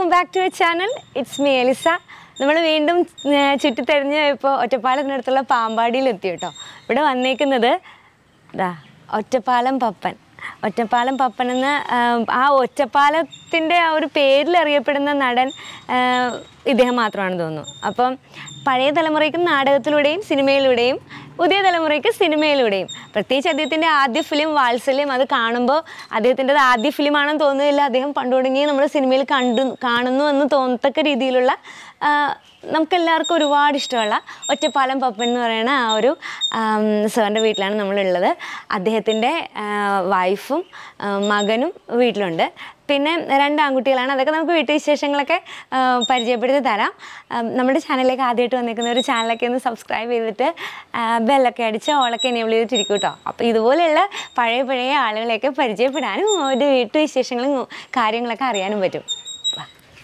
Welcome back to a channel it's me Elisa നമ്മൾ വീണ്ടും ആ, ചുറ്റിത്തെരിഞ്ഞ് ഇപ്പോൾ ഒറ്റപ്പാലത്തിനടുത്തുള്ള പാമ്പാടിയിൽ എത്തി കേട്ടോ ഇവിടെ വന്നേക്കുന്നത് ദാ ഒറ്റപ്പാലം പപ്പൻ ഒറ്റപ്പാലം പപ്പൻ എന്ന ആ, ആ ഒറ്റപ്പാലത്തിൻ്റെ ആ ഒരു പേരിൽ അറിയപ്പെടുന്ന നടൻ ആ, ഇദ്ദേഹം മാത്രമാണെന്ന് തോന്നുന്നു അപ്പം പഴയ തലമുറയ്ക്ക് നാടകത്തിലൂടെയും സിനിമയിലൂടെയും പുതിയ തലമുറയ്ക്ക് സിനിമയിലൂടെയും പ്രത്യേകിച്ച് അദ്ദേഹത്തിൻ്റെ ആദ്യ ഫിലിം വാത്സല്യം അത് കാണുമ്പോൾ അദ്ദേഹത്തിൻ്റെ ആദ്യ ഫിലിമാണെന്ന് തോന്നുന്നില്ല അദ്ദേഹം പണ്ട് തുടങ്ങി നമ്മൾ സിനിമയിൽ കണ്ടു കാണുന്നു എന്ന് തോന്നത്തക്ക രീതിയിലുള്ള ആ, നമുക്കെല്ലാവർക്കും ഒരുപാട് ഇഷ്ടമുള്ള ഒറ്റപ്പാലം പപ്പൻ എന്ന് പറയുന്ന ആ ഒരു സാറിൻ്റെ വീട്ടിലാണ് നമ്മളുള്ളത് അദ്ദേഹത്തിൻ്റെ വൈഫും ആ, മകനും വീട്ടിലുണ്ട് പിന്നെ രണ്ട് ആൺകുട്ടികളാണ് അതൊക്കെ നമുക്ക് വീട്ടുവിശേഷങ്ങളൊക്കെ ആ, പരിചയപ്പെടുത്തി തരാം ആ, നമ്മുടെ ചാനലിലേക്ക് ആദ്യമായിട്ട് വന്നിരിക്കുന്ന ഒരു ചാനലൊക്കെ ഒന്ന് സബ്സ്ക്രൈബ് ചെയ്തിട്ട് ആ, ബെല്ലൊക്കെ അടിച്ച് ഓളൊക്കെ എനേബിൾ ചെയ്തിട്ടിരിക്കും കേട്ടോ അപ്പോൾ ഇതുപോലെയുള്ള പഴയ പഴയ ആളുകളെയൊക്കെ പരിചയപ്പെടാനും ഒരു വീട്ടുവിശേഷങ്ങളും കാര്യങ്ങളൊക്കെ അറിയാനും പറ്റും വാ.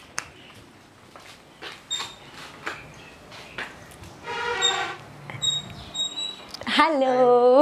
ഹലോ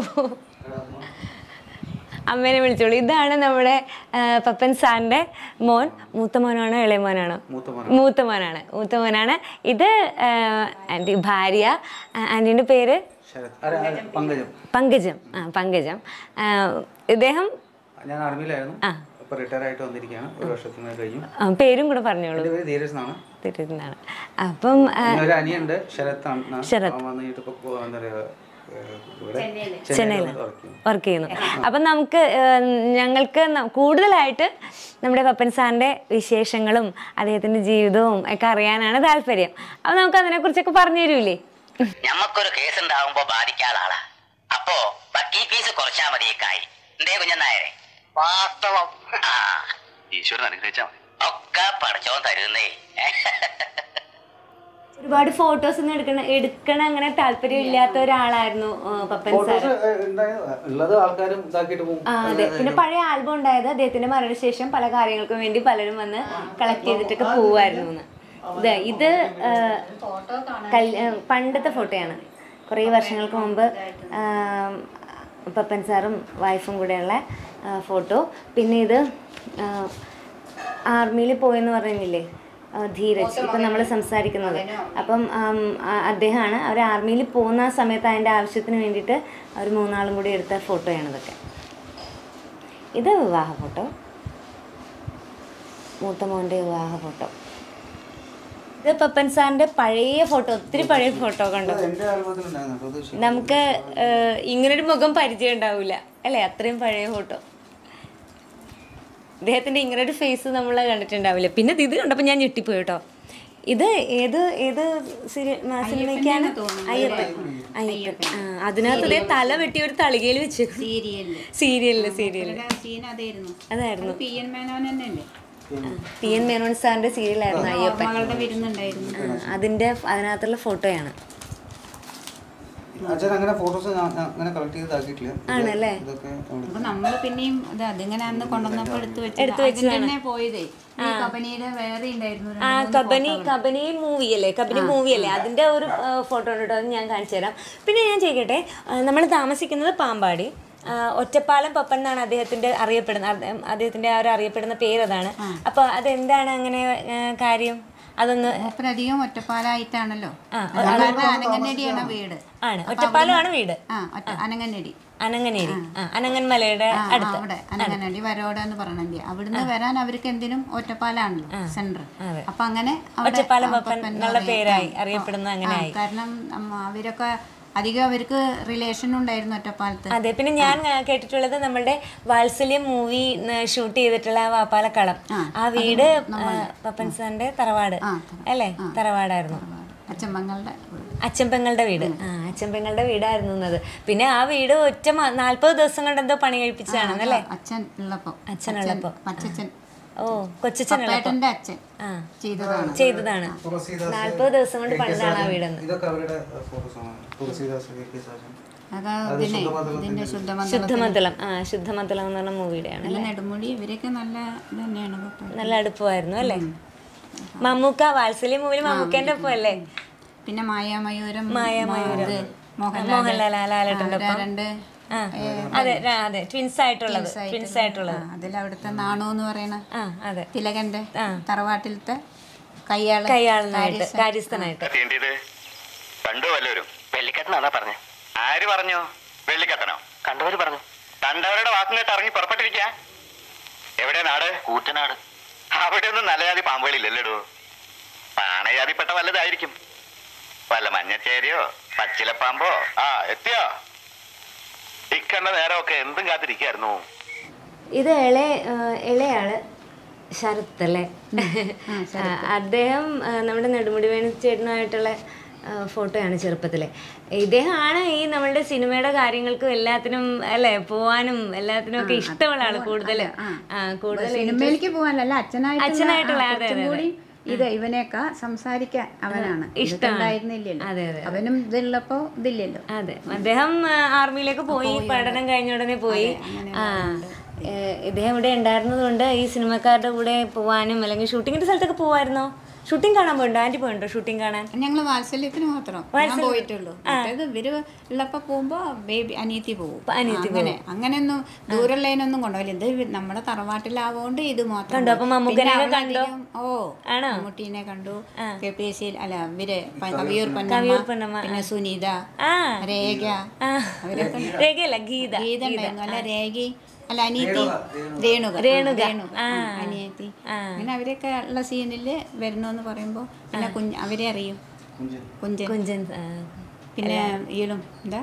അമ്മേനെ വിളിച്ചോളൂ ഇതാണ് നമ്മുടെ ആ, പപ്പൻ സാറിൻ്റെ മോൻ മൂത്ത മോനാണോ ഇളയ മോനാണോ മൂത്ത മോനാണ് മൂത്ത മോനാണ് ഇത് ആൻറ്റി ഭാര്യ ആൻറ്റീൻ്റെ പേര് ശരത് അല്ല, അല്ല, പങ്കജം പങ്കജം ആ പങ്കജം ആ, ഇദ്ദേഹം ഞാൻ ആർമിയിലായിരുന്നു ആ. ഇപ്പൊ റിട്ടയർ ആയിട്ട് വന്നിരിക്കുകയാണ് ഒരു വർഷത്തിന് കഴിഞ്ഞു ആ, പേരും കൂടെ പറഞ്ഞോളൂ എൻ്റെ പേര് ധീരജ് എന്നാണ് തിരുന്നാണ് അപ്പം ആ, പിന്നെ ഒരു അനിയുണ്ട് ശരത് ആണ് ശരത്. അവൻ വന്നിട്ട് ഇപ്പൊ എന്താ പറയാ ഏഹ്, ഇവിടെ ചെന്നൈയിൽ ചെന്നൈയിൽ വർക്ക് ചെയ്യും വർക്ക് ചെയ്യുന്നു അപ്പം നമുക്ക് ഏഹ്, ഞങ്ങൾക്ക് ന- കൂടുതലായിട്ട് നമ്മുടെ പപ്പൻ സാറിൻ്റെ വിശേഷങ്ങളും അദ്ദേഹത്തിൻ്റെ ജീവിതവും ഒക്കെ അറിയാനാണ് താല്പര്യം അപ്പം നമുക്ക് അതിനെക്കുറിച്ചൊക്കെ പറഞ്ഞു തരൂലേ ഞമ്മക്കൊരു കേസ് ഉണ്ടാവുമ്പോ ബാധിക്കാതെ ആളാ അപ്പോ വക്കീൽ ഫീസ് കുറച്ചാ മതി കായി എന്തേ കുഞ്ഞനായരെ വാസ്തവം ആ ഈശ്വരൻ അനുഗ്രഹിച്ചാ മതി ഒക്കെ പഠിച്ചോൻ തരുന്നേ ഒരുപാട് ഫോട്ടോസ് ഒന്നും എടുക്കണ എടുക്കണ അങ്ങനെ താല്പര്യം ഇല്ലാത്ത ഒരാളായിരുന്നു ഏഹ്, പപ്പൻ സാർ ഫോട്ടോസ് ഉള്ളത് ആൾക്കാരും ഇതാക്കിയിട്ട് പോകും ആ അതെ പിന്നെ പഴയ ആൽബം ഉണ്ടായത് അദ്ദേഹത്തിന്റെ മരണശേഷം പല കാര്യങ്ങൾക്കും വേണ്ടി പലരും വന്ന് കളക്ട് ചെയ്തിട്ടൊക്കെ പോവായിരുന്നു എന്ന് ഇത് ഇത് ആ, കൽ- ആ, പണ്ടത്തെ ഫോട്ടോയാണ് കുറേ വർഷങ്ങൾക്ക് മുമ്പ് ആ, പപ്പൻ സാറും വൈഫും കൂടെയുള്ള ആ, ഫോട്ടോ പിന്നെ ഇത് ആർമിയിൽ പോയെന്ന് പറഞ്ഞില്ലേ ആ, ധീരജ് ഇപ്പം നമ്മൾ സംസാരിക്കുന്നത് അപ്പം ആം, ആ- അദ്ദേഹമാണ് അവർ ആർമിയിൽ പോകുന്ന ആ സമയത്ത് അതിൻ്റെ ആവശ്യത്തിന് വേണ്ടിയിട്ട് അവർ മൂന്നാളും കൂടി എടുത്ത ഫോട്ടോയാണ് ഇതൊക്കെ ഇത് വിവാഹ ഫോട്ടോ മൂത്ത മോൻ്റെ വിവാഹ ഫോട്ടോ ഇത് പപ്പൻ സാറിൻ്റെ പഴയ ഫോട്ടോ ഒത്തിരി പഴയ ഫോട്ടോ കണ്ടു എന്റെ ആൽബത്തിലുണ്ടായിരുന്നു കേട്ടോ അത് ശരി. നമുക്ക് ഏഹ്, ഇങ്ങനൊരു മുഖം പരിചയം ഉണ്ടാവില്ല അല്ലേ അത്രയും പഴയ ഫോട്ടോ ഇദ്ദേഹത്തിൻ്റെ ഇങ്ങനൊരു ഫേസ് നമ്മൾ കണ്ടിട്ടുണ്ടാവില്ല പിന്നെ ഇത് കണ്ടപ്പോൾ ഞാൻ ഞെട്ടിപ്പോയി കേട്ടോ ഇത് ഏത് ഏത് സിനി- മ- സിനിമയ്ക്കാണ് അയ്യപ്പൻ അയ്യപ്പൻ ആ അതിനകത്ത് ഇതേ തല വെട്ടി ഒരു തളികയിൽ വെച്ചേക്കും സീരിയലില് സീരിയലില് സീരിയലിൽ സീൻ അതായിരുന്നു അതായിരുന്നു പി എൻ മേനോൻ തന്നെ അല്ലേ പി എൻ മേനോൻ സാറിന്റെ സീരിയലായിരുന്നു അയ്യപ്പൻ മകളുടെ വിരുന്നുണ്ടായിരുന്നു ആ, അതിന്റെ അതിനകത്തുള്ള ഫോട്ടോയാണ് അച്ഛൻ അങ്ങനെ ഫോട്ടോസ് അങ്ങനെ കളക്ട് ചെയ്ത് ഇതാക്കിയിട്ടില്ല ഇത് ആണല്ലേ? ഇതൊക്കെ അവിടെ അപ്പൊ നമ്മള് പിന്നെയും ഇത് അതിങ്ങനെ അന്ന് കൊണ്ടുവന്നപ്പോ എടുത്തു എടുത്ത് വെച്ചു അതിൽ തന്നെ പോയതേ ഈ കമ്പനിയുടെ വേറെ ഉണ്ടായിരുന്നു ആ കബനി കബനി മൂവി അല്ലേ കബനി മൂവി അല്ലേ അതിന്റെ ഒരു ഫോട്ടോ ഉണ്ട് കേട്ടോ അത് ഞാൻ കാണിച്ചു തരാം പിന്നെ ഞാൻ ചെയ്യട്ടെ നമ്മൾ താമസിക്കുന്നത് പാമ്പാടി ആ, ഒറ്റപ്പാലം പപ്പൻ എന്നാണ് അദ്ദേഹത്തിന്റെ അറിയപ്പെടുന്ന അദ്ദേഹം- അദ്ദേഹത്തിന്റെ ആ ഒരു അറിയപ്പെടുന്ന പേര് അതാണ് അപ്പൊ അതെന്താണ് അങ്ങനെ ആ, കാര്യം അതൊന്ന് അധികം ഒറ്റപ്പാലായിട്ടാണല്ലോ ആ, ഞങ്ങളുടെ അനങ്ങനടിയാണ് വീട് ആണ് ഒറ്റപ്പാലമാണ് വീട് ആ ഒറ്റ അനങ്ങനടി അനങ്ങനേരി ആ അനങ്ങൻമലയുടെ ആ, ആ, അടുത്ത് അവിടെ അനങ്ങനടി വരോട് എന്ന് പറഞ്ഞില്ലേ അവിടുന്ന് വരാൻ അവർക്ക് എന്തിനും ഒറ്റപ്പാലാണല്ലോ സെന്റർ അതെ. അപ്പൊ അങ്ങനെ അവിടെ ഒറ്റപ്പാലം ആ, പപ്പൻ പപ്പൻ എന്നുള്ള എന്ന് പേരായി പറയും. ആ, അറിയപ്പെടുന്ന ആ, അങ്ങനെ ആയി കാരണം അമ്മ അവരൊക്കെ അധികം അവർക്ക് റിലേഷൻ ഉണ്ടായിരുന്നു ഒറ്റപ്പാലത്ത് അതെ പിന്നെ ഞാൻ ആ, കേട്ടിട്ടുള്ളത് നമ്മളുടെ വാത്സല്യം മൂവി ഷൂട്ട് ചെയ്തിട്ടുള്ള ആ വാപ്പാലക്കളം ആ വീട് ആ, പപ്പൻ സാറിന്റെ തറവാട് അല്ലേ തറവാടായിരുന്നു അച്ഛമ്മങ്ങളുടെ വീട്. അച്ഛൻപെങ്ങളുടെ വീട് ആ അച്ഛൻപെങ്ങളുടെ വീടായിരുന്നു എന്നത് പിന്നെ ആ വീട് ഒറ്റ നാല്പത് ദിവസം കൊണ്ട് എന്തോ പണി കഴിപ്പിച്ചതാണെന്ന് അല്ലേ അച്ഛൻ ഉള്ളപ്പോ അച്ഛനുള്ളപ്പോ അച്ഛൻ ഓ കൊച്ചച്ഛനുള്ള പേട്ടന്റെ അച്ഛൻ ആ ചെയ്തതാണ് ചെയ്തതാണ് തുളസീദാസ് നാല്പത് ദിവസം കൊണ്ട് പണിതാണ് ആ വീടെന്ന് ഇതൊക്കെ അവരുടെ ഫോട്ടോസ് ആണ് തുളസീദാസ് കെ കെ സാജൻ അതാ ഇതിനെ ഇതിന്റെ ശുദ്ധമന്ത്രം ശുദ്ധമതലം ആ ശുദ്ധമതലം എന്ന് പറഞ്ഞ മൂവിയുടെയാണ് നല്ല നെടുമുടി ഇവരൊക്കെ നല്ല ഇത് തന്നെയാണ് പപ്പ. നല്ല അടുപ്പമായിരുന്നു അല്ലേ മമ്മൂക്ക വാത്സല്യം മൂവിൽ മമ്മൂക്കേന്റെ ഒപ്പം അല്ലേ പിന്നെ മായാമയൂരം മായാമയൂരം. ഇത് മോഹൻലാൽ മോഹൻലാൽ ലാലേട്ടൻ്റെ അവരാ രണ്ട് ആ അതെ ആ, അതെ ട്വിൻസ് ആയിട്ടുള്ളത് ട്വിൻസ് ആയിട്ടുള്ളത് അതിൽ അവിടുത്തെ നാണു എന്ന് പറയണ ആ അതെ തിലകന്റെ തറവാട്ടിലത്തെ കയ്യാള് കയ്യാളനായിട്ട് കാര്യസ്ഥനായിട്ട് എത്തിയേണ്ടത് കണ്ടു വല്ലവരും വെള്ളിക്കെട്ടനാ പറഞ്ഞു ആര് പറഞ്ഞു വെള്ളിക്കെട്ടനോ കണ്ടവര് പറഞ്ഞു കണ്ടവരുടെ വാക്കും കേട്ട് ഇറങ്ങി പുറപ്പെട്ടിരിക്ക എവിടെ നാട് കൂറ്റനാട് അവിടെ ഒന്നും നല്ല ജാതി പാമ്പുകളില്ലല്ലോ പാണജാതിപ്പെട്ട വല്ലതായിരിക്കും വല്ല മഞ്ഞച്ചേരിയോ പച്ചിലപ്പാമ്പോ ആ എത്തിയോ ഇക്കണ്ട നേരമൊക്കെ എന്തും കാത്തിരിക്കായിരുന്നു ഇത് ഇളയ ആ, ഇളയാള് ശരത് അല്ലേ ആ, അദ്ദേഹം ആ, നമ്മുടെ നെടുമുടി വേണു ചേട്ടനുമായിട്ടുള്ള ആ, ഫോട്ടോയാണ് ചെറുപ്പത്തിലെ ഇദ്ദേഹമാണ് ഈ നമ്മളുടെ സിനിമയുടെ കാര്യങ്ങൾക്കും എല്ലാത്തിനും അല്ലേ പോവാനും എല്ലാത്തിനും ഒക്കെ ഇഷ്ടമുള്ള ആള് കൂടുതൽ കൂടുതൽ സിനിമയിലേക്ക് പോകാനല്ല അച്ഛനായിട്ട് അച്ഛനായിട്ടുള്ള, അതെ, അതെ, കൂടി ഇത് ഇവനെയൊക്കെ സംസാരിക്കാൻ അവനാണ് ഇഷ്ടമായിരുന്നില്ലല്ലോ അതെ, അതെ. അവനും ഇതുള്ളപ്പോ ഇതില്ലല്ലോ അതെ അദ്ദേഹം ആ, ആർമിയിലേക്ക് പോയി പഠനം കഴിഞ്ഞ ഉടനെ പോയി ആ ഏ, ഇദ്ദേഹം ഇവിടെ ഉണ്ടായിരുന്നത് കൊണ്ട് ഈ സിനിമക്കാരുടെ കൂടെ പോവാനും അല്ലെങ്കിൽ ഷൂട്ടിങ്ങിന്റെ സ്ഥലത്തൊക്കെ പോവായിരുന്നോ ഷൂട്ടിംഗ് കാണാൻ പോയിണ്ടോ ആന്റി പോയിണ്ടോ ഷൂട്ടിംഗ് കാണാൻ ഞങ്ങള് വാത്സല്യത്തിന് മാത്രം ഞാൻ പോയിട്ടുള്ളൂ മറ്റേത് ഇവര് ഉള്ളപ്പോ പോകുമ്പോ ബേബി അനിയത്തി പോകും അങ്ങനെ അങ്ങനെയൊന്നും ദൂരമുള്ളതിനൊന്നും കൊണ്ടുപോയില്ല ഇത് ഇവ- നമ്മുടെ തറവാട്ടിലാവോണ്ട് ഇത് മാത്രം കണ്ടോ? അപ്പൊ പോയി. മമ്മൂക്കനെ പിന്നെ ഒക്കെ കണ്ടോ? അവളധികം- ഓ ആണോ? മമ്മൂട്ടീനെ കണ്ടു കെ പി എസ് സി അല്ല ഇവര് പ- കവിയൂർ കവിയൂർ പൊന്നമ്മ പൊന്നമ്മ, പിന്നെ സുനിത ആ രേഖ ആ അവരൊക്കെ രേഖയല്ല ഗീത ഗീത ഉണ്ടായിരുന്നു അല്ല രേഖ അല്ല അനിയത്തി രേണുക രേണുക രേണുക അനിയത്തി അങ്ങനെ അവരൊക്കെ ഉള്ള സീനില് വരണമെന്ന് പറയുമ്പോ പിന്നെ കുഞ്ഞ് അവരെ അറിയും കുഞ്ചൻ കുഞ്ചൻ കുഞ്ചൻ ആ, പിന്നെ ഈളും എന്താ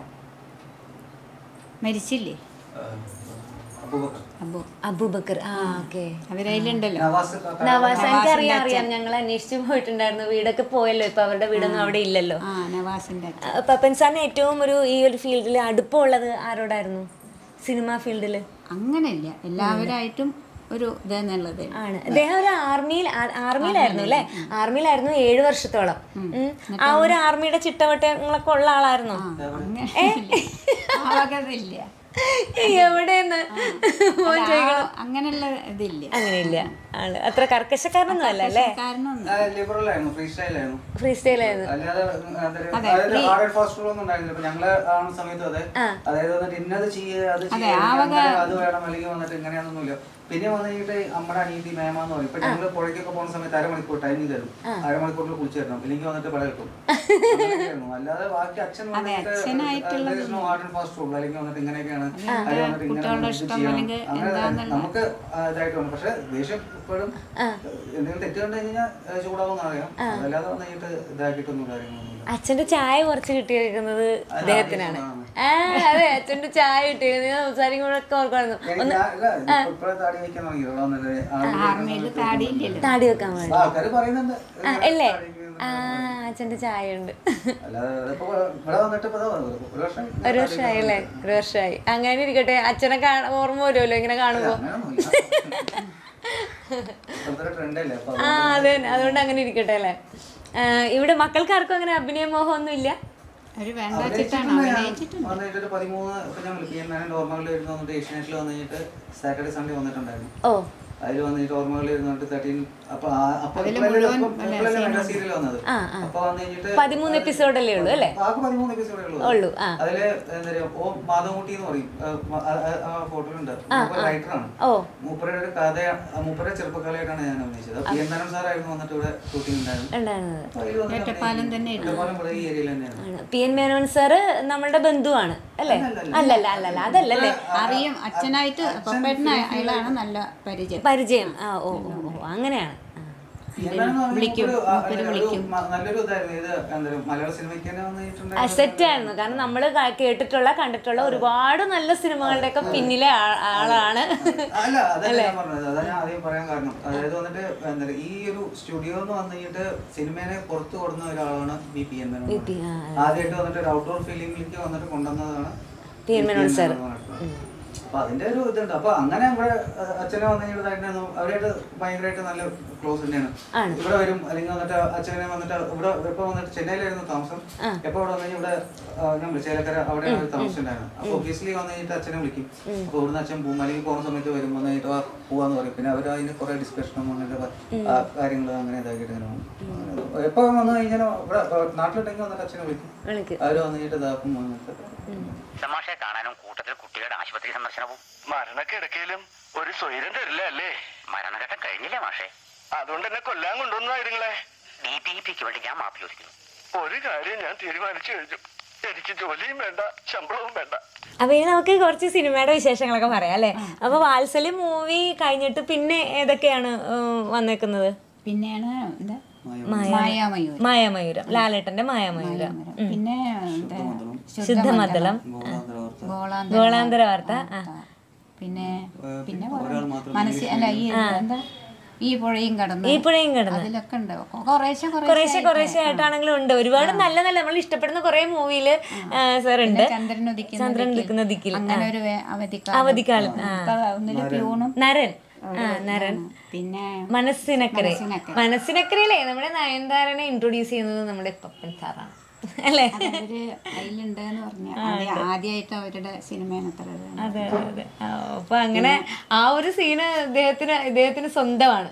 മരിച്ചില്ലേ അബൂബക്കർ അബു അബൂബക്കർ ആ ഓക്കെ അവരതിലുണ്ടല്ലോ നവാസ് കാക്ക നവാസ് എനിക്കറിയാം അറിയാം ഞങ്ങൾ അന്വേഷിച്ചു പോയിട്ടുണ്ടായിരുന്നു വീടൊക്കെ പോയല്ലോ ഇപ്പൊ അവരുടെ വീടൊന്നും അവിടെ ഇല്ലല്ലോ ആ നവാസിന്റെ അച്ഛൻ. ആ, പപ്പൻ സാറിന് ഏറ്റവും ഒരു ഈ ഒരു ഫീൽഡിൽ അടുപ്പമുള്ളത് ആരോടായിരുന്നു സിനിമ ഫീൽഡിൽ അങ്ങനെയില്ല എല്ലാവരായിട്ടും ഒരു ഇതെന്നുള്ളത് ആണ് അദ്ദേഹം ഒരു ആർമിയിൽ ആ- ആർമിയിലായിരുന്നു അല്ലേ ആർമിയിലായിരുന്നു ഏഴു വർഷത്തോളം ഉം. ആ ഒരു ആർമിയുടെ ചിട്ടവട്ടങ്ങളൊക്കെ ഉള്ള ആളായിരുന്നോ അങ്ങനെ ആ വകതില്ല എവിടെയെന്ന് മോൻ ചോദിക്കണം അങ്ങനെയുള്ള ഇതില്ല അങ്ങനെയില്ല ആള് അത്ര കർക്കശക്കാരനൊന്നും അല്ല അല്ലേ കാരണമൊന്നും ലിബറൽ ആയിരുന്നു ഫ്രീ സ്റ്റൈൽ ആയിരുന്നു ഫ്രീ സ്റ്റൈൽ ആയിരുന്നു അല്ലാതെ അതായത് ഹാർഡ് ആൻഡ് ഫാസ്റ്റ് റൂൾ ഒന്നും ഉണ്ടായിരുന്നില്ല ഇപ്പൊ ഞങ്ങള് ആവുന്ന സമയത്ത് അതെ അതായത് വന്നിട്ട് ഇന്നത് ചെയ്യുക അത് ചെയ്യുക അത് വേണം അല്ലെങ്കിൽ വന്നിട്ട് ഇങ്ങനെയാണെന്നൊന്നുമില്ല പിന്നെ വന്നു കഴിഞ്ഞിട്ട് നമ്മുടെ അനീതി മേമാന്ന് പറയും ഇപ്പൊ ഞങ്ങള് പുഴയ്ക്കൊക്കെ പോകുന്ന സമയത്ത് അരമണിക്കൂർ ടൈമിംഗ് തരും അരമണിക്കൂറിൽ കുളിച്ചു തരണം ഇല്ലെങ്കിൽ വന്നിട്ട് പട കിട്ടും അങ്ങനെയൊക്കെയായിരുന്നു. അല്ലാതെ ബാക്കി അച്ഛൻ വന്നിട്ട് ഹാർഡ് ആൻഡ് ഫാസ്റ്റ് റൂൾ അല്ലെങ്കിൽ വന്നിട്ട് ഇങ്ങനെയൊക്കെയാണ് അല്ലെങ്കിൽ വന്നിട്ട് ഇങ്ങനെ ഇത് ചെയ്യണം. അങ്ങനെ നമുക്ക് ആ, ഇതായിട്ട് വന്നു പക്ഷെ ദേഷ്യം ഇപ്പോഴും എന്തെങ്കിലും തെറ്റ് കണ്ടു കഴിഞ്ഞാൽ ചൂടാവുന്ന അറിയാം അതല്ലാതെ വന്നു കഴിഞ്ഞിട്ട് ഇതാക്കിയിട്ടൊന്നും കാര്യങ്ങളൊന്നുമില്ല അച്ഛന്റെ ചായ കുറച്ച് കിട്ടിയിരിക്കുന്നത് അദ്ദേഹത്തിനാണ് ആ അതെ അച്ഛന്റെ ചായ കിട്ടിയിരുന്നു ഞാൻ സംസാരിക്കുമ്പോഴൊക്കെ ഓർക്കുന്നു എനിക്ക് ഞാൻ- ഇല്ല, ഇപ്പൊ ഇപ്പഴേ താടി വെക്കാൻ തുടങ്ങിയല്ലോ വന്നിട്ട് ആർമിയിൽ താടിയില്ലല്ലോ താടി വെക്കാൻ വേണ്ടി ആൾക്കാര് പറയുന്നുണ്ട് ആ അല്ലേ ആ അച്ഛന്റെ ചായ ഉണ്ട് അല്ലാതെ ഇതിപ്പോ ഇവിടെ വന്നിട്ട് ഇപ്പൊ ദാ ഒരു വർഷം ഒരു വർഷമായി അല്ലേ ഒരു വർഷമായി അങ്ങനെ ഇരിക്കട്ടെ അച്ഛനെ കാണാൻ ഓർമ്മ വരുമല്ലോ ഇങ്ങനെ കാണുമ്പോ ഇപ്പോഴത്തെ ട്രെൻഡ് അല്ലേ അപ്പൊ ആ അതെ അതുകൊണ്ട് അങ്ങനെ ഇരിക്കട്ടെ അല്ലേ ആ, ഇവിടെ മക്കൾക്കാർക്കും അങ്ങനെ അഭിനയ മോഹമൊന്നും ഇല്ല അവര് വേണ്ട വെച്ചിട്ടാണ് അഭിനയിച്ചിട്ടുണ്ട് വന്നിട്ട് പതിമൂന്ന് ഇപ്പൊ ഞങ്ങൾ പി എം നാരായണൻ ഓർമ്മകളിൽ വരുന്ന വന്നിട്ട് ഏഷ്യനെറ്റിൽ വന്നു കഴിഞ്ഞിട്ട് സാറ്റർഡേ സൺഡേ വന്നിട്ടുണ്ടായിരുന്നു ഓ അതിൽ വന്നിട്ട് ഓർമ്മകളിൽ ഇരുന്നിട്ട് തേർട്ടീൻ അപ്പൊ ആ- അപ്പൊ ഇപ്പോഴല്ലേ സീരിയൽ വന്നത് അപ്പൊ വന്നു കഴിഞ്ഞിട്ട് പതിമൂന്ന് എപ്പിസോഡല്ലേ ഉള്ളൂ അല്ലേ ആകെ പതിമൂന്ന് എപ്പിസോഡേ ഉള്ളൂ ഉള്ളൂ ആ അതില് എന്താ പറയാ ഓ മാധവൻകുട്ടി എന്ന് പറയും ആ, മ- ആ- ആ- ആ ഫോട്ടോയിലുണ്ട് റൈറ്ററാണ് ഓ മൂപ്പരുടെ ഒരു കഥ മൂപ്പരുടെ ചെറുപ്പക്കാലായിട്ടാണ് ഞാൻ അഭിനയിച്ചത് പി എൻ നാരായണൻ സാറായിരുന്നു വന്നിട്ട് ഇവിടെ ഷൂട്ടിംഗ് ഉണ്ടായിരുന്നു ഉണ്ടായിരുന്നത് അപ്പൊ അതില് വന്നിട്ട് ഒറ്റപ്പാലം തന്നെ ഒറ്റപ്പാലം ഇവിടെ ഈ ഏരിയയിൽ തന്നെയാണ് ആണ് പി എൻ മേനോൻ സാറ് നമ്മളുടെ ബന്ധുവാണ് അല്ലേ അല്ലല്ല അല്ലല്ല അതല്ലല്ലേ അറിയും അച്ഛനായിട്ട് പപ്പേട്ടന അയാളാണ് നല്ല പരിചയം പരിചയം ആ ഓ ഓ ഓ അങ്ങനെയാണ് ആ. വിളിക്കും നല്ലൊരു ഇതായിരുന്നു ഇത് എന്താ പറയാ, മലയാള സിനിമയ്ക്ക് തന്നെ വന്നിട്ടുണ്ടായിരുന്നു സെറ്റായിരുന്നു കാരണം നമ്മൾ കേട്ടിട്ടുള്ള കണ്ടിട്ടുള്ള ഒരുപാട് നല്ല സിനിമകളുടെ ഒക്കെ പിന്നിലെ ആ- ആളാണ് അല്ല അതല്ല ഞാൻ പറഞ്ഞത് അതാ ഞാൻ ആദ്യം പറയാൻ കാരണം അതായത് വന്നിട്ട് എന്താ പറയാ, ഈ ഒരു സ്റ്റുഡിയോ എന്ന് വന്നു കഴിഞ്ഞിട്ട് സിനിമേനെ പുറത്തു കൊടുക്കുന്ന ഒരാളാണ് B P N Menon P, ആ, ആദ്യമായിട്ട് വന്നിട്ട് ഒരു ഔട്ട്ഡോർ ഫിലിമിലേക്ക് വന്നിട്ട് കൊണ്ടുവന്നതാണ് പി എൻ മേനോൻ സാർ അപ്പൊ അതിന്റെ ഒരു ഇതുണ്ട് അപ്പൊ അങ്ങനെ ഇവിടെ അഹ് അച്ഛനെ വന്നു കഴിഞ്ഞാൽ അവരായിട്ട് ഭയങ്കരമായിട്ട് നല്ല ക്ലോസ് തന്നെയാണ് ആണ്. ഇവിടെ വരും അല്ലെങ്കിൽ വന്നിട്ട് അച്ഛനെ വന്നിട്ട് ഇവിടെ ഇപ്പൊ വന്നിട്ട് ചെന്നൈയിലായിരുന്നു താമസം എപ്പോ ഇവിടെ വന്നു കഴിഞ്ഞാൽ ഇവിടെ ആ, ഞാൻ ചേലക്കര അവിടെയാണ് ഒരു താമസിച്ചിട്ടുണ്ടായിരുന്നു അപ്പൊ ഒഫീസിലി വന്നു കഴിഞ്ഞിട്ട് അച്ഛനെ വിളിക്കും അപ്പൊ ഇവിടുന്ന് അച്ഛൻ പോകും അല്ലെങ്കിൽ പോകുന്ന സമയത്ത് വരും വന്നു കഴിഞ്ഞിട്ട് വാ, പോവാന്ന് പറയും പിന്നെ അവർ അതിന് കുറെ ഡിസ്കഷനും അങ്ങനത്തെ കാര്യങ്ങൾ അങ്ങനെ ഇതാക്കിയിട്ട് ഇങ്ങനെ പോകും എപ്പോ വന്നു കഴിഞ്ഞാൽ ഇവിടെ നാട്ടിലുണ്ടെങ്കിൽ വന്നിട്ട് അച്ഛനെ വിളിക്കും വിളിക്കും അവര് വന്നു കഴിഞ്ഞിട്ട് ഇതാക്കും വന്നിട്ട് തമാശയെ കാണാനും കൂട്ടത്തിൽ കുട്ടികളുടെ ആശുപത്രി സന്ദർശനവും മരണക്കിടക്കയിലും ഒരു സ്വൈരം തരില്ല അല്ലേ മരണഘട്ടം കഴിഞ്ഞില്ലേ മാഷേ അതുകൊണ്ട് എന്നെ കൊല്ലാൻ കൊണ്ടുവന്നായിരുങ്ങളെ ഡി ടി പിക്ക് വേണ്ടി ഞാൻ മാപ്പ് ചോദിക്കുന്നു ഒരു കാര്യം ഞാൻ തീരുമാനിച്ചു കഴിഞ്ഞു എനിക്ക് ജോലിയും വേണ്ട ശമ്പളവും വേണ്ട അപ്പൊ ഇനി നമുക്ക് കുറച്ച് സിനിമയുടെ വിശേഷങ്ങളൊക്കെ പറയാം അല്ലേ അപ്പൊ വാത്സല്യം മൂവി കഴിഞ്ഞിട്ട് പിന്നെ ഏതൊക്കെയാണ് ഉം, വന്നേക്കുന്നത് പിന്നെയാണ് എന്താ മായാമയൂർ മായാമയൂരം ലാലേട്ടന്റെ മായാമയൂരം പിന്നെ എന്താ ശുദ്ധമദ്ദളം ഗോളാന്തര ഗോളാന്തര വാർത്ത ആ. പിന്നെ പിന്നെ മനസ്സിൽ അല്ല ഈ എന്താ ഈ പുഴയും കടന്ന് ഈ പുഴയും കിടന്ന് അതിലൊക്കെ ഉണ്ട് കുറേശ്ശെ കുറേശ്ശെ കുറേശ്ശെ ആയിട്ടാണെങ്കിലും ഉണ്ട് ഒരുപാട് നല്ല നല്ല നമ്മൾ ഇഷ്ടപ്പെടുന്ന കുറെ മൂവിയില് സാർ ഉണ്ട് ചന്ദ്രൻ ഉദിക്കുന്ന ചന്ദ്രൻ നിൽക്കുന്ന ദിക്കിൽ അങ്ങനെ ഒരു വേ- അവധിക്കാലം അവധിക്കാലം ആ. ഇപ്പൊ ഒന്നില് പ്യൂണും നരൻ ആ നരൻ പിന്നെ മനസ്സിനക്കരെ മനസ്സിനക്കരയിലേ നമ്മുടെ നയൻതാരനെ ഇൻട്രൊഡ്യൂസ് ചെയ്യുന്നത് നമ്മുടെ പപ്പൻ സാറാണ് അല്ലേ അവര് അതിലുണ്ട് എന്ന് പറഞ്ഞ ആദ്യമായിട്ട് അവരുടെ സിനിമയാണ് അത്ര ഇത്. അതെ അതെ അതെ ആ, അപ്പൊ അങ്ങനെ ആ ഒരു സീന് ഇദ്ദേഹത്തിന് ഇദ്ദേഹത്തിന് സ്വന്തമാണ്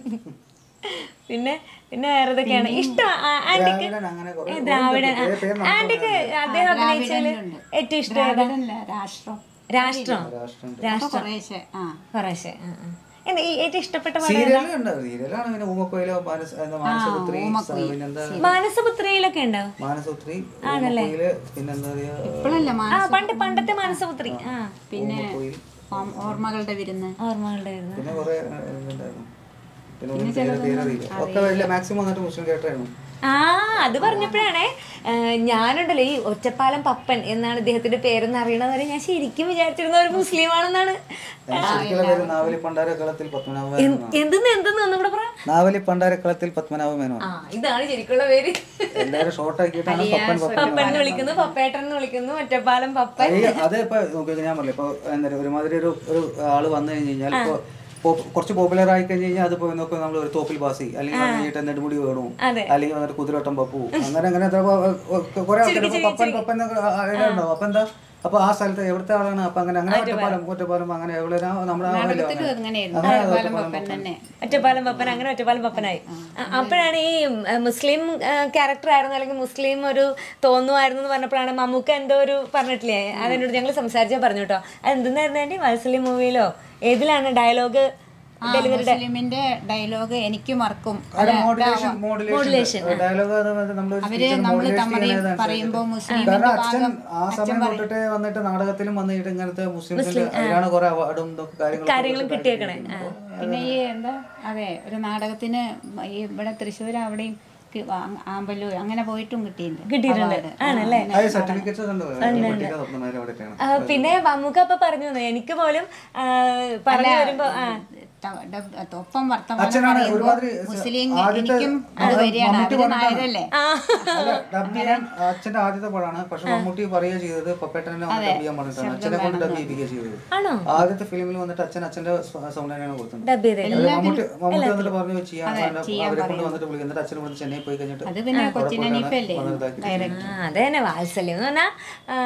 പിന്നെ പിന്നെ വേറെ ഏതൊക്കെയാണ് ഇഷ്ടം ആ, ആന്റിക്ക് ദ്രാവിഡൻ അങ്ങനെ കുറേ- ഏ, ദ്രാവിഡൻ ആ. പേര് നമുക്ക് ആന്റിക്ക് അദ്ദേഹം അഭിനയിച്ചതില് ദ്രാവിഡനുണ്ട്. ഏറ്റവും ഇഷ്ടം ഏതാ ദ്രാവിഡനല്ല, രാഷ്ട്രം രാഷ്ട്രം രാഷ്ട്രം അപ്പൊ കുറേശ്ശെ ആ കുറേശ്ശെ ആ, ആ. എന്താ ഈ ഏറ്റവും ഇഷ്ടപ്പെട്ട പടം സീരിയലും ഉണ്ട് സീരിയലാണ് പിന്നെ ഊമക്കോയിലോ മാനസ എന്താ മാനസപുത്രി പിന്നെന്താ മാനസപുത്രിയിലൊക്കെ ഉണ്ടോ മാനസപുത്രി ഊമക്കോയില് പിന്നെന്താ പറയാ ഇപ്പോഴല്ല ആ പണ്ട് പണ്ടത്തെ മാനസപുത്രി ആ പിന്നെ ഓം- ഓർമ്മകളുടെ വിരുന്ന് ഓർമ്മകളുടെ ആയിരുന്നു. പിന്നെ കുറെ ഉണ്ടായിരുന്നു പിന്നെ ഒന്നും പേര് പേര് അറിയില്ല ഒക്കെ വലിയ മാക്സിമം വന്നിട്ട് മുസ്ലിം തിയേറ്ററായിരുന്നു ആ അത് പറഞ്ഞപ്പോഴാണേ ഏ, ഞാനുണ്ടല്ലോ ഈ ഒറ്റപ്പാലം പപ്പൻ എന്നാണ് ഇദ്ദേഹത്തിന്റെ പേരെന്ന് അറിയണത് വരെ ഞാൻ ശരിക്കും വിചാരിച്ചിരുന്ന ഒരു മുസ്ലിം ആണെന്നാണ് ശരിക്കുള്ള പേര് നാവലി പണ്ടാരക്കളത്തിൽ പത്മനാഭ മേനോൻ എന്തെന്ന് എന്തെന്ന് ഒന്നുകൂടെ പറ നാവലി പണ്ടാരക്കളത്തിൽ പത്മനാഭ മേനോൻ ആ ഇതാണ് ശരിക്കുള്ള പേര് എല്ലാരും ഷോർട്ട് ആക്കിയിട്ടാണ് പപ്പൻ പപ്പൻ പപ്പൻ എന്ന് വിളിക്കുന്നു പപ്പേട്ടൻ എന്ന് വിളിക്കുന്നു ഒറ്റപ്പാലം പപ്പൻ ഈ അത് ഇപ്പൊ നോക്കിയാൽ ഞാൻ പറഞ്ഞില്ല ഇപ്പൊ എന്താ പറയാ ഒരുമാതിരി ഒരു ഒരു ആള് വന്നു കഴിഞ്ഞ് കഴിഞ്ഞാൽ ഇപ്പൊ പോ- കുറച്ച് പോപ്പുലർ ആയി കഴിഞ്ഞ് കഴിഞ്ഞാൽ അത് പോയി നോക്കുക നമ്മൾ ഒരു തോപ്പിൽ ബാസി അല്ലെങ്കിൽ വന്നിട്ട് നെടുമുടി വേണു അല്ലെങ്കിൽ വന്നിട്ട് കുതിരവട്ടം പപ്പു അങ്ങനെ അങ്ങനെ എത്ര പ- ഒ- കുറെ ആൾക്കാർ ഇപ്പൊ പപ്പൻ പപ്പൻ എന്നൊക്കെ ഉണ്ടാവും അപ്പൊ എന്താ അപ്പൊ ആ സ്ഥലത്ത് എവിടുത്തെ ആളാണ് അപ്പൊ അങ്ങനെ അങ്ങനെ ഒറ്റപ്പാലം ഒറ്റപ്പാലം അങ്ങനെ എവിടെ നമ്മുടെ ആ വല്ല- നാടകത്തിലും അങ്ങനെയായിരുന്നു അങ്ങനെ ഒറ്റപ്പാലം ഒറ്റപ്പാലം പപ്പൻ തന്നെ ഒറ്റപ്പാലം പപ്പൻ അങ്ങനെ ഒറ്റപ്പാലം പപ്പനായി ആ, അപ്പോഴാണ് ഈ ആ, മുസ്ലിം ക്യാരക്ടർ ആയിരുന്നു അല്ലെങ്കിൽ മുസ്ലിം ഒരു തോന്നുമായിരുന്നു എന്ന് പറഞ്ഞപ്പോഴാണ് മമ്മൂക്ക എന്തോ ഒരു പറഞ്ഞിട്ടില്ലേ അതിനോട് ഞങ്ങൾ സംസാരിച്ചാൽ പറഞ്ഞു കേട്ടോ അത് എന്തെന്നായിരുന്നു ആൻറ്റി വത്സല്യം മൂവിയിലോ ഏതിലാണ് ഡയലോഗ് ആ, മുസ്ലിമിന്റെ ഡയലോഗ് എനിക്ക് മറക്കും അത് മോഡുലേഷൻ മോഡുലേഷൻ ഡയലോഗ് നമ്മൾ അവര് നമ്മള് തമ്മിൽ പറയുമ്പോ മുസ്ലിം കാരണം അച്ഛൻ ആ സമയം തൊട്ടിട്ട് വന്നിട്ട് നാടകത്തിലും വന്നിട്ട് ഇങ്ങനത്തെ മുസ്ലിംസിന്റെ അതിലാണ് കുറെ അവാർഡും ഇതൊക്കെ കാര്യങ്ങളും കാര്യങ്ങളും കിട്ടിയേക്കണേ ആ. പിന്നെ ഈ എന്താ അതെ ഒരു നാടകത്തിന് ഈ ഇവിടെ തൃശ്ശൂർ അവിടെയും കി- ആ- ആമ്പല്ലൂർ അങ്ങനെ പോയിട്ടും കിട്ടിയിട്ടുണ്ട് കിട്ടിയിട്ടുണ്ട് award. ആണല്ലേ അത് സർട്ടിഫിക്കറ്റ്സ് ഉണ്ട് പൊട്ടിക്കാൻ സ്വപ്നമാര് അവിടെയൊക്കെയാണ് ആ, പിന്നെ മമ്മൂക്ക അപ്പൊ പറഞ്ഞു തന്നു. എനിക്ക് പോലും ആ, പറഞ്ഞു വരുമ്പോ ആ ത- ഡബ്- ഒപ്പം വർത്തമാനം അച്ഛനാണ് പറയുമ്പോ ഒരുമാതിരി മുസ്ലിം ആദ്യത്തെ എനിക്കും അത് വരികയാണ് മമ്മൂട്ടി അവര് പറഞ്ഞിട്ടാണ്. നായരല്ലേ അല്ല ഡബ് ചെയ്യാൻ അച്ഛന്റെ ആദ്യത്തെ പടമാണ് പക്ഷെ മമ്മൂട്ടി പറയുക ചെയ്തത് പപ്പേട്ടനെ ഡബ് ചെയ്യാൻ പറഞ്ഞിട്ടാണ് അച്ഛനെ കൊണ്ട് ഡബ് ചെയ്യിപ്പിക്കുക ചെയ്തത് ആണോ ആദ്യത്തെ ഫിലിമിൽ വന്നിട്ട് അച്ഛൻ അച്ഛന്റെ സൗണ്ട് തന്നെയാണ് കൊടുത്തത് ഡബ് ചെയ്തേ അത് മമ്മൂട്ടി മമ്മൂട്ടി വന്നിട്ട് പറഞ്ഞു ചെയ്യാൻ അവരെ കൊണ്ട് വന്നിട്ട് വിളിക്കും എന്നിട്ട് അച്ഛനെ കൊണ്ട് ചെന്നൈ പോയി കഴിഞ്ഞിട്ട് അത് പിന്നെ കൊച്ചിൻ ഹനീഫല്ലേ വന്നിട്ട് ഡയറക്ടർ ആ അത് തന്നെ വാത്സല്യം എന്ന് പറഞ്ഞാൽ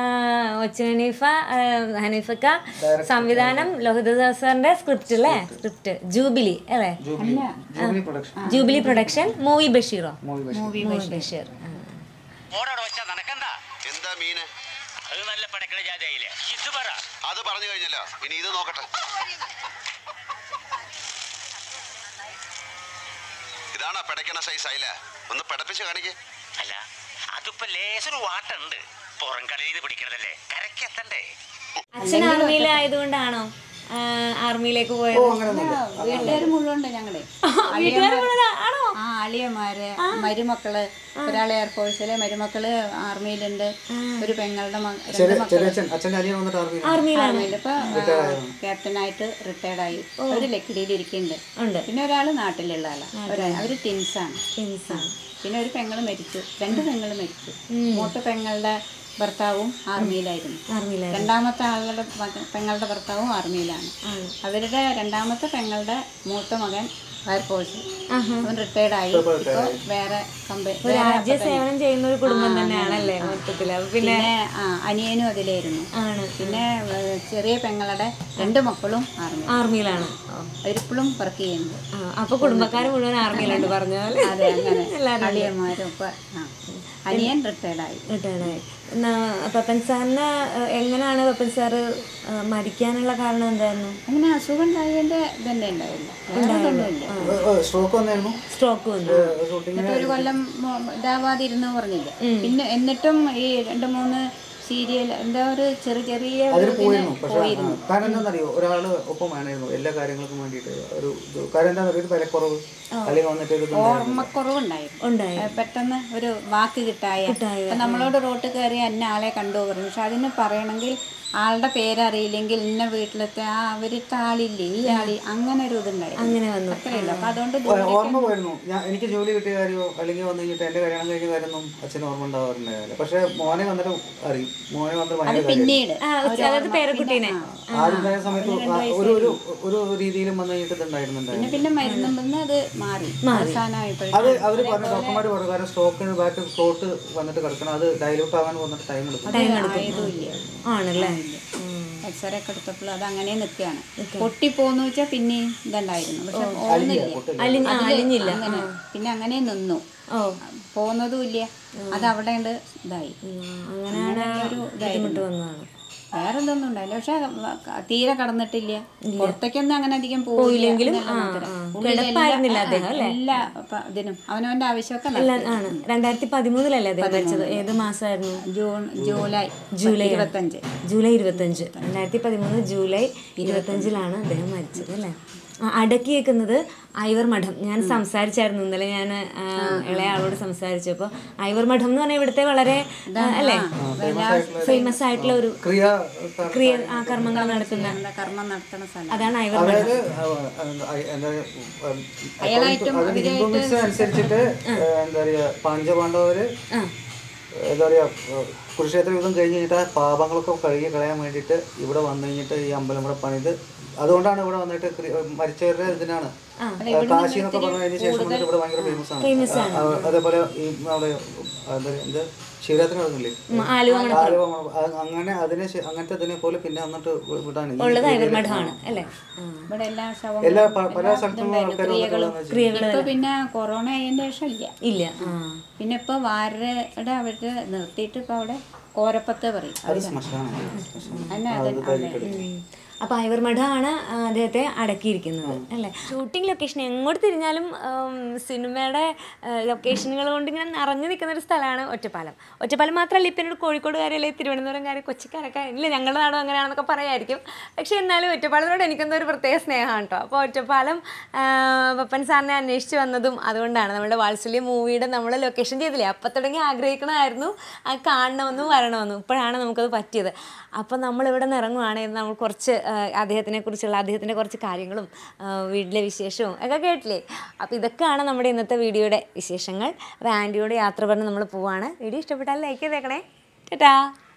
ഒച്ച ഹനീഫ ആ, ഹനീഫക്ക സംവിധാനം ലോഹിതദാസ് സാറിന്റെ സ്ക്രിപ്റ്റ് അല്ലേ സ്ക്രിപ്റ്റ് ജൂബിലി അല്ലേ Jubilee Jubilee production Jubilee production movie ബഷീറോ movie Basheer movie movie Basheer ആ. ഓടോടെ വെച്ചാ നടക്കണ്ട എന്താ മീന് അത് നല്ല പടക്കണ ജാതിയായില്ലേ ഇത് പറ അത് പറഞ്ഞു കഴിഞ്ഞല്ലോ ഇനി ഇത് നോക്കട്ടെ ഇതാണോ പിടയ്ക്കണ സൈസ് അയില ഒന്ന് പിടപ്പിച്ച് കാണിക്കേ അല്ല അതിപ്പോ ലേസൊരു വാട്ടുണ്ട് പുറം കളിയിൽ പിടിക്കണതല്ലേ കരക്കെത്തണ്ടേ അച്ഛൻ ആർമിയിലായതുകൊണ്ടാണോ ആ, ആർമിയിലേക്ക് പോയത് വീട്ടുകാർ മുഴുവൻ ഉണ്ട് ഞങ്ങള് വീട്ടുകാർ മുഴുവൻ ആണോ ആ അളിയന്മാര് മരുമക്കള് ഒരാൾ എയർഫോഴ്സിലെ മരുമക്കള് ആർമിയിലുണ്ട് ഒരു പെങ്ങളുടെ മക- രണ്ട് ചെറിയ മക്കള് ചെറിയ അച്ഛൻ അച്ഛൻ അനിയൻ വന്നിട്ട് ആർമി ആർമിയിൽ ഇപ്പൊ ക്യാപ്റ്റനായിട്ട് റിട്ടയർഡ് ആയി അവര് ലക്കിടിയിൽ ഇരിക്കുന്നുണ്ട് ഉണ്ട് പിന്നെ ഒരാള് നാട്ടിലുള്ള ആളാ ഒരാ- അവര് ടിൻസാണ് ടെൻസാണ് പിന്നെ ഒരു പെങ്ങള് മരിച്ചു രണ്ട് പെങ്ങള് മരിച്ചു മൂത്ത പെങ്ങളുടെ ഭർത്താവും ആർമിയിലായിരുന്നു ആർമിയിലായിരുന്നു രണ്ടാമത്തെ ആളുടെ മകൻ പെങ്ങളുടെ ഭർത്താവും ആർമിയിലാണ് അവരുടെ രണ്ടാമത്തെ പെങ്ങളുടെ മൂത്ത മകൻ ഫയർഫോഴ്സ് അവൻ റിട്ടയർഡ് ആയി ഇപ്പൊ വേറെ കമ്പനി രാജ്യ സേവനം ചെയ്യുന്ന ഒരു കുടുംബം തന്നെയാണല്ലേ മൊത്തത്തില് അപ്പൊ പിന്നെ പിന്നെ ആ അനിയനും അതിലായിരുന്നു ആണ് പിന്നെ ഏഹ്, ചെറിയ പെങ്ങളുടെ രണ്ട് മക്കളും ആർമി ആർമിയിലാണ് ഓ. അവരിപ്പോഴും വർക്ക് ചെയ്യുന്നത് ആ, അപ്പൊ കുടുംബക്കാര് മുഴുവൻ ആർമിയിലുണ്ട് പറഞ്ഞ പോലെ അതെ അങ്ങനെ എല്ലാവരും അളിയന്മാരും ഒക്കെ ആ അനിയൻ റിട്ടയർഡ് ആയി റിട്ടയർഡായി ന- പപ്പൻ സാറിന് ഏഹ്, എങ്ങനെയാണ് പപ്പൻ സാറ് ഏഹ്, മരിക്കാനുള്ള കാരണം എന്തായിരുന്നു അങ്ങനെ അസുഖം ഉണ്ടായതിന്റെ ഇതന്നെ ഉണ്ടായില്ല വേറെ ഇതൊന്നുമില്ല സ്ട്രോക്ക് വന്നായിരുന്നു സ്ട്രോക്ക് വന്നു ഷൂട്ടിങ് എന്നിട്ട് ഒരു കൊല്ലം മോ- ഇതാവാതിരുന്നു പറഞ്ഞില്ല പിന്നെ എന്നിട്ടും ഈ രണ്ട് മൂന്ന് സീരിയൽ എന്താ ഒരു ചെറിയ ചെറിയ അതിന് ഇതിന് പോയിരുന്നു പക്ഷെ ആ, കാരണം എന്താണെന്നറിയോ ഒരാള് ഒപ്പം വേണമായിരുന്നു എല്ലാ കാര്യങ്ങൾക്കും വേണ്ടിയിട്ട് ഒരു ഇത് കാരണം എന്താ പറയുക ഒരു വിലക്കുറവ് അല്ലെങ്കിൽ വന്നിട്ട് ഒരു ഇതുണ്ടായിരുന്നു. ഓർമ്മക്കുറവുണ്ടായിരുന്നു ഉണ്ടായി ഏ, പെട്ടെന്ന് ഒരു വാക്ക് കിട്ടായ ഇപ്പൊ നമ്മളോട് റോട്ടിൽ കയറി എന്നെ ആളെ കണ്ടു പറഞ്ഞു പക്ഷെ അതിന് പറയണമെങ്കിൽ ആളുടെ പേരറിയില്ലെങ്കിൽ ഇന്ന വീട്ടിലത്തെ ആ അവരുടെ ആളില്ലേ ഈ ആളി അങ്ങനെ ഒരു ഇതുണ്ടായിരുന്നു അങ്ങനെ വന്നു അത്രയല്ല അപ്പൊ അതുകൊണ്ട് ഓ- ഓർമ്മ പോയിരുന്നു ഞാൻ എനിക്ക് ജോലി കിട്ടിയ കാര്യമോ അല്ലെങ്കിൽ വന്നു കഴിഞ്ഞിട്ട് എന്റെ കല്യാണം കഴിഞ്ഞ കാര്യമൊന്നും അച്ഛന് ഓർമ്മ ഉണ്ടാവാറുണ്ടാവില്ല പക്ഷെ മോനെ വന്നിട്ട് അറിയും മോനെ വന്നിട്ട് ഭയങ്കര കാര്യം പിന്നീട് ആ അതായത് പേരക്കുട്ടീനെ ആദ്യമായ സമയത്ത് ആ ഒരു ഒരു ഒരു രീതിയിലും വന്നു കഴിഞ്ഞിട്ട് ഇതുണ്ടായിരുന്നുണ്ടായിരുന്നു പിന്നെ മരുന്നും വന്ന് അത് മാറി അവസാനമായപ്പോഴേ അത് അവർ പറഞ്ഞു ഡോക്ടർമാർ പറഞ്ഞു കാരണം സ്റ്റോക്കിന് ബാക്ക് ഫ്ലോട്ട് വന്നിട്ട് കിടക്കണം അത് ഡൈലൂട്ട് ആവാൻ വന്നിട്ട് ടൈം എടുക്കും ആയതുമില്ല ആണല്ലേ എക്സ്റേ ഒക്കെ എടുത്തപ്പോൾ അത് അങ്ങനെ നിൽക്കുകയാണ് പൊട്ടിപ്പോന്ന് വെച്ചാൽ പിന്നെയും ഇതുണ്ടായിരുന്നു പക്ഷെ ഓർന്നില്ല അലിഞ്ഞ ആ, അലിഞ്ഞില്ല അങ്ങനെ പിന്നെ അങ്ങനെ നിന്നു ഓ പോകുന്നതും ഇല്ല അത് അവിടെ ഉണ്ട് ഇതായി അങ്ങനെയാണ് ഒരു ബുദ്ധിമുട്ട് വന്നതാണ് വേറെ ഇതൊന്നും ഉണ്ടായില്ല പക്ഷെ തീരെ കടന്നിട്ടില്ല പുറത്തേക്കൊന്നും അങ്ങനെ അധികം പോയില്ലെങ്കിലും കിടപ്പായിരുന്നില്ല അദ്ദേഹം അല്ലേ എല്ലാ പ- ഇതിനും അവനവന്റെ ആവശ്യമൊക്കെ നടത്തി. എല്ലാം ആണ് രണ്ടായിരത്തി പതിമൂന്നിലല്ലേ അദ്ദേഹം മരിച്ചത് ഏത് മാസമായിരുന്നു ജൂൺ ജൂലൈ ജൂലൈ ഇരുപത്തഞ്ച് ജൂലൈ ഇരുപത്തഞ്ച് രണ്ടായിരത്തി പതിമൂന്ന് ജൂലൈ ഇരുപത്തഞ്ചിലാണ് അദ്ദേഹം മരിച്ചത് അല്ലേ ആ, അടക്കി വെക്കുന്നത് ഐവർ മഠം ഞാൻ സംസാരിച്ചായിരുന്നു ഇന്നലെ ഞാൻ ആ, ഇളയ ആളോട് സംസാരിച്ചപ്പോൾ ഐവർ മഠം എന്ന് പറഞ്ഞാൽ ഇവിടുത്തെ വളരെ ആ, അല്ലേ ഫേമസ് ആയിട്ടുള്ള ഒരു ക്രിയ ക്രിയ ആ കർമ്മങ്ങൾ നടത്തുന്ന എന്താ കർമ്മം നടത്തുന്ന സ്ഥലം അതാണ് ഐവർ മഠം അതായത് ആ, എന്താ അതിന്റെ ഇൻഫോർമേഷൻ അനുസരിച്ചിട്ട് എന്താ പറയാ പാഞ്ചപാണ്ഡവര് എന്താ പറയാ കുരുക്ഷേത്ര യുദ്ധം കഴിഞ്ഞ് കഴിഞ്ഞിട്ട് ആ പാപങ്ങളൊക്കെ കഴുകി കളയാൻ വേണ്ടിയിട്ട് ഇവിടെ വന്നു കഴിഞ്ഞിട്ട് ഈ അമ്പലം ഇവിടെ പണിത് അതുകൊണ്ടാണ് ഇവിടെ വന്നിട്ട് ക്രി- മരിച്ചവരുടെ ഇതിനാണ് കാശി എന്നൊക്കെ പറഞ്ഞതിന് ശേഷം വന്നിട്ട് ഇവിടെ ഭയങ്കര ഫേമസ് ആണ് ആ, അതേപോലെ ഈ അവിടെ എന്താ പറയാ, എന്ത് ശിവരാത്രി നടന്നില്ലേ ആലുവ ആലുവ മണ- അത് അങ്ങനെ അതിനെ ശേ- അങ്ങനത്തെ ഇതിനെ പോലെ പിന്നെ വന്നിട്ട് വിടാണ് ഈ ഉള്ളത് ഐവർ മഠമാണ് അല്ലേ ആ. ഇവിടെ എല്ലാ ശവം എല്ലാ പ- പല സ്ഥലത്തും ആൾക്കാർ ഇപ്പൊ പിന്നെ കൊറോണ ആയതിന്റെ ശേഷം ഇല്ല ഇല്ല ആ പിന്നെ ഇപ്പൊ വാരയുടെ അവരുടെ നിർത്തിയിട്ട് ഇപ്പൊ അവിടെ കോരപ്പത്ത് പറയും അത് ശ്മശാനാണ് അതിനെ അത് അവിടെ അപ്പോൾ ഐവർ മഠമാണ് ആ, അദ്ദേഹത്തെ അടക്കിയിരിക്കുന്നത് അല്ലേ ഷൂട്ടിംഗ് ലൊക്കേഷൻ എങ്ങോട്ട് തിരിഞ്ഞാലും ഉം, സിനിമയുടെ ലൊക്കേഷനുകൾ കൊണ്ട് ഇങ്ങനെ നിറഞ്ഞു നിൽക്കുന്ന ഒരു സ്ഥലമാണ് ഒറ്റപ്പാലം ഒറ്റപ്പാലം മാത്രമല്ല ഇപ്പം എന്നോട് കോഴിക്കോടുകാരെ അല്ലെങ്കിൽ തിരുവനന്തപുരംകാരെ കൊച്ചിക്കാരൊക്കെ ഇല്ല ഞങ്ങളുടെ നാടും അങ്ങനെയാണെന്നൊക്കെ പറയായിരിക്കും പക്ഷേ എന്നാലും ഒറ്റപ്പാലത്തോട് എനിക്കെന്തോ ഒരു പ്രത്യേക സ്നേഹമാണ് കേട്ടോ അപ്പോൾ ഒറ്റപ്പാലം ആ, പപ്പൻ സാറിനെ അന്വേഷിച്ച് വന്നതും അതുകൊണ്ടാണ് നമ്മുടെ വാത്സല്യ മൂവിയുടെ നമ്മൾ ലൊക്കേഷൻ ചെയ്തില്ലേ അപ്പം തുടങ്ങി ആഗ്രഹിക്കണമായിരുന്നു ആ കാണണമെന്നും വരണമെന്നും ഇപ്പോഴാണ് നമുക്കത് പറ്റിയത് അപ്പോൾ നമ്മളിവിടെ നിന്ന് ഇറങ്ങുവാണെങ്കിൽ നമ്മൾ കുറച്ച് ആ, അദ്ദേഹത്തിനെ കുറിച്ചുള്ള അദ്ദേഹത്തിൻ്റെ കുറച്ച് കാര്യങ്ങളും ആ, വീട്ടിലെ വിശേഷവും ഒക്കെ കേട്ടില്ലേ അപ്പോൾ ഇതൊക്കെയാണ് നമ്മുടെ ഇന്നത്തെ വീഡിയോയുടെ വിശേഷങ്ങൾ അപ്പോൾ ആൻറ്റിയോട് യാത്ര പറഞ്ഞ് നമ്മൾ പോവാണ് വീഡിയോ ഇഷ്ടപ്പെട്ടാൽ ലൈക്ക് ചെയ്തേക്കണേ ടാറ്റാ